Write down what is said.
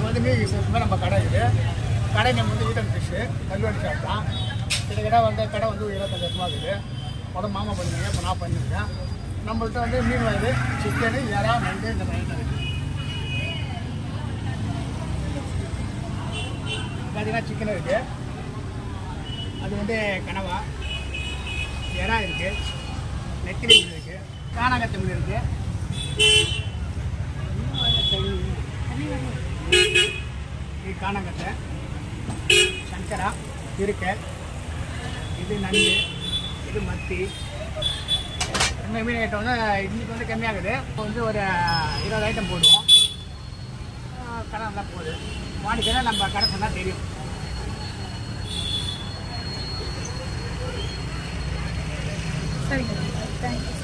வந்து மீன் விசேஷமாக நம்ம கடை இருக்குது கடை நம்ம வந்து ஈட்டன் ஃபிஷ்ஷு கல்வெடி ஷாப் தான் கிட்டத்தட்ட வந்து கடை வந்து ஒரு இருபத்தஞ்சு வருஷமாக இருக்குது முதல் மாமா பண்ணுங்க இப்போ நான் பண்ணியிருக்கேன் நம்மள்ட்ட வந்து மீன் வயது சிக்கனு இறா நண்டு இந்த மாதிரி ஐட்டம் இருக்குது பார்த்தீங்கன்னா சிக்கன் இருக்குது அது வந்து கனவா எறா இருக்குது நெத்திலி மீன் இருக்குது காணாங்கத்தை மீன் இருக்குது இது காணாங்கத்தை சங்கரா இருக்கை இது நண்டு இது மத்தி ரெண்டு மீன் ஐட்டம் வந்து இன்னைக்கு வந்து கம்மியாகுது இப்போ வந்து ஒரு இருபது ஐட்டம் போடுவோம் ஆஹ் கடை நல்லா போகுது வாடிக்கைனா நம்ம கடை சொன்னால் தெரியும் சரிங்க தேங்க்யூ